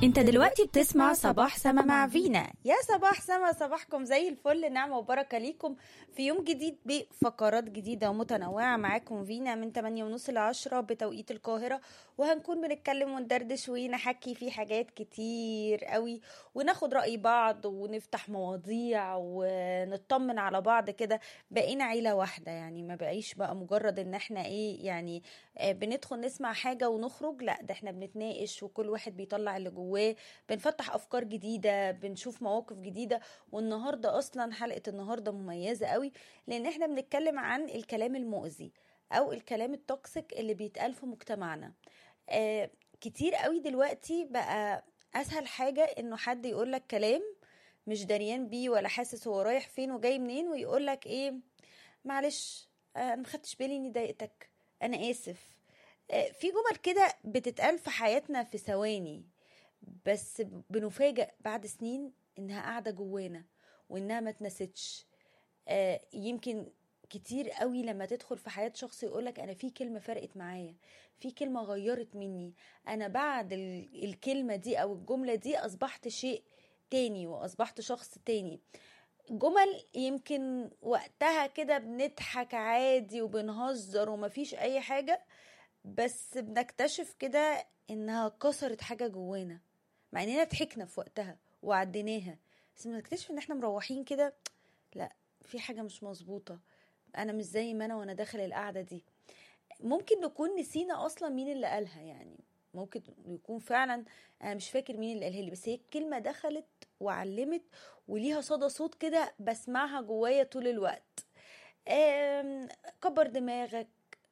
انت دلوقتي بتسمع صباح سما مع فينا يا صباح سما صباحكم زي الفل نعمة وبركة ليكم في يوم جديد بفقرات جديدة ومتنوعة معاكم فينا من 8 ونص ل 10 بتوقيت القاهرة وهنكون بنتكلم وندردش ونحكي في حاجات كتير قوي وناخد رأي بعض ونفتح مواضيع ونطمن على بعض كده بقينا عيلة واحدة يعني ما بقيش بقى مجرد ان احنا ايه يعني آه، بندخل نسمع حاجة ونخرج لا ده احنا بنتناقش وكل واحد بيطلع اللي جواه بنفتح افكار جديدة بنشوف مواقف جديدة والنهاردة اصلا حلقة النهاردة مميزة قوي لان احنا بنتكلم عن الكلام المؤذي او الكلام التوكسيك اللي بيتقال في مجتمعنا آه كتير قوي دلوقتي بقى اسهل حاجة انه حد يقولك كلام مش دريان بيه ولا حاسس هو رايح فين وجاي منين ويقولك ايه معلش آه، انا مخدتش بالي اني ضايقتك انا اسف آه، في جمل كده بتتقال في حياتنا في ثواني بس بنفاجأ بعد سنين انها قاعدة جوانا وانها ما اتنستش آه، يمكن كتير قوي لما تدخل في حياة شخص يقولك انا في كلمة فرقت معايا في كلمة غيرت مني انا بعد ال- الكلمة دي او الجملة دي اصبحت شيء تاني واصبحت شخص تاني جمل يمكن وقتها كده بنضحك عادي وبنهزر ومفيش اي حاجة بس بنكتشف كده انها كسرت حاجة جوانا مع اننا ضحكنا في وقتها وعديناها بس بنكتشف ان احنا مروحين كده لا في حاجة مش مظبوطة انا مش زي ما انا وانا داخل القعدة دي ممكن نكون نسينا اصلا مين اللي قالها يعني ممكن يكون فعلا انا مش فاكر مين اللي قالها لي بس هي الكلمة دخلت وعلمت وليها صدى صوت كده بسمعها جوايا طول الوقت آم، كبر دماغك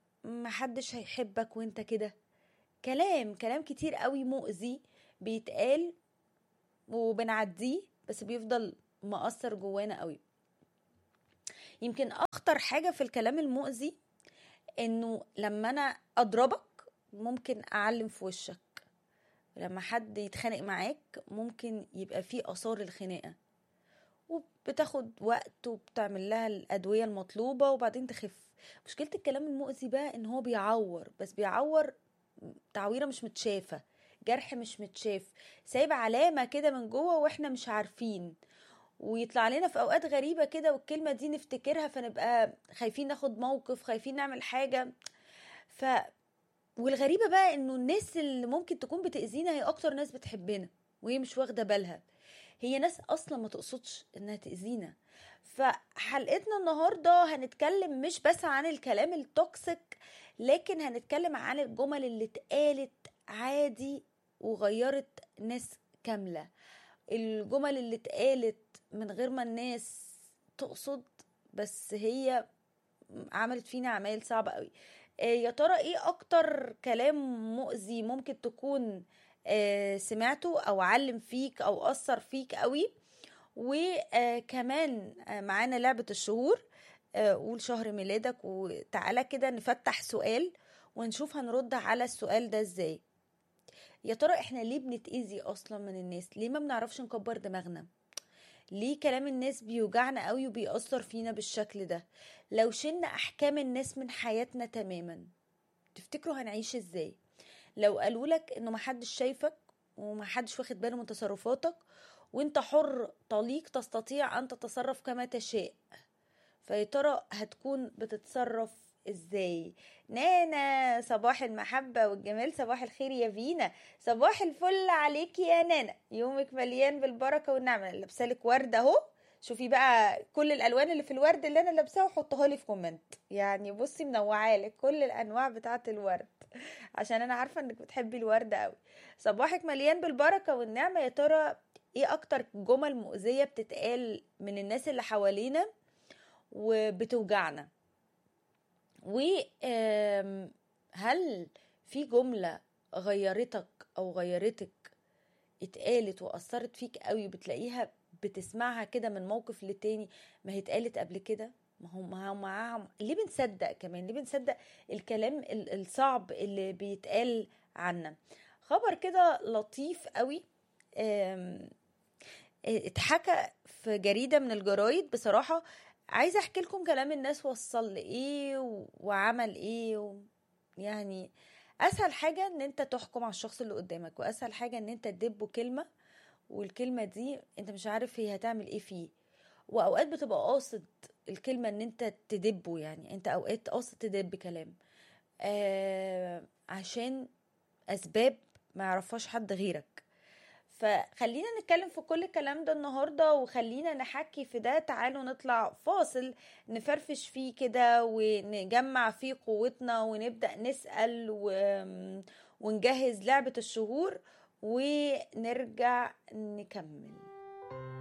محدش هيحبك وانت كده كلام كلام كتير قوي مؤذي بيتقال وبنعديه بس بيفضل مأثر جوانا قوي يمكن اخطر حاجة في الكلام المؤذي انه لما انا اضربك ممكن اعلم في وشك لما حد يتخانق معاك ممكن يبقى فيه اثار الخناقة وبتاخد وقت وبتعمل لها الادوية المطلوبة وبعدين تخف مشكلة الكلام المؤذي بقى ان هو بيعور بس بيعور تعويرة مش متشافة جرح مش متشاف سايب علامة كده من جوه واحنا مش عارفين ويطلع لنا في اوقات غريبة كده والكلمة دي نفتكرها فنبقى خايفين ناخد موقف خايفين نعمل حاجة ف والغريبة بقى انه الناس اللي ممكن تكون بتأذينا هي اكتر ناس بتحبنا وهي مش واخدة بالها هي ناس اصلا ما تقصدش انها تأذينا فحلقتنا النهاردة هنتكلم مش بس عن الكلام التوكسيك لكن هنتكلم عن الجمل اللي اتقالت عادي وغيرت ناس كاملة الجمل اللي اتقالت من غير ما الناس تقصد بس هي عملت فينا عمايل صعبة قوي آه، يا ترى ايه اكتر كلام مؤذي ممكن تكون آه، سمعته او علم فيك او اثر فيك قوي وكمان معانا لعبة الشهور آه، قول شهر ميلادك وتعالى كده نفتح سؤال ونشوف هنرد على السؤال ده ازاي يا ترى احنا ليه بنتأذي اصلا من الناس ليه ما بنعرفش نكبر دماغنا ليه كلام الناس بيوجعنا قوي وبيأثر فينا بالشكل ده لو شلنا احكام الناس من حياتنا تماما تفتكروا هنعيش ازاي لو قالوا لك انه محدش شايفك ومحدش واخد باله من تصرفاتك وانت حر طليق تستطيع ان تتصرف كما تشاء فيا ترى هتكون بتتصرف ازاي نانا صباح المحبة والجمال صباح الخير يا فينا صباح الفل عليكي يا نانا يومك مليان بالبركة والنعمة لابسالك ورد اهو شوفي بقى كل الالوان اللي في الورد اللي انا لابساها وحطها لي في كومنت يعني بصي منوعالك كل الانواع بتاعه الورد عشان انا عارفه انك بتحبي الورد قوي صباحك مليان بالبركه والنعمه يا ترى ايه اكتر جمل مؤذيه بتتقال من الناس اللي حوالينا وبتوجعنا وهل في جملة غيرتك أو غيرتك اتقالت وأثرت فيك قوي بتلاقيها بتسمعها كده من موقف للتاني ما هي اتقالت قبل كده ما هو ما هو معاهم ليه بنصدق كمان ليه بنصدق الكلام ال- الصعب اللي بيتقال عنا خبر كده لطيف قوي آم، اتحكى في جريدة من الجرايد بصراحة عايزة احكي لكم كلام الناس وصل لايه و- وعمل ايه و... يعني اسهل حاجه ان انت تحكم على الشخص اللي قدامك واسهل حاجه ان انت تدبه كلمه والكلمه دي انت مش عارف هي هتعمل ايه فيه واوقات بتبقى قاصد الكلمه ان انت تدبه يعني انت اوقات قاصد تدب كلام آه عشان اسباب ما يعرفهاش حد غيرك فخلينا نتكلم في كل الكلام ده النهارده وخلينا نحكي في ده تعالوا نطلع فاصل نفرفش فيه كده ونجمع فيه قوتنا ونبدأ نسأل و... ونجهز لعبة الشهور ونرجع نكمل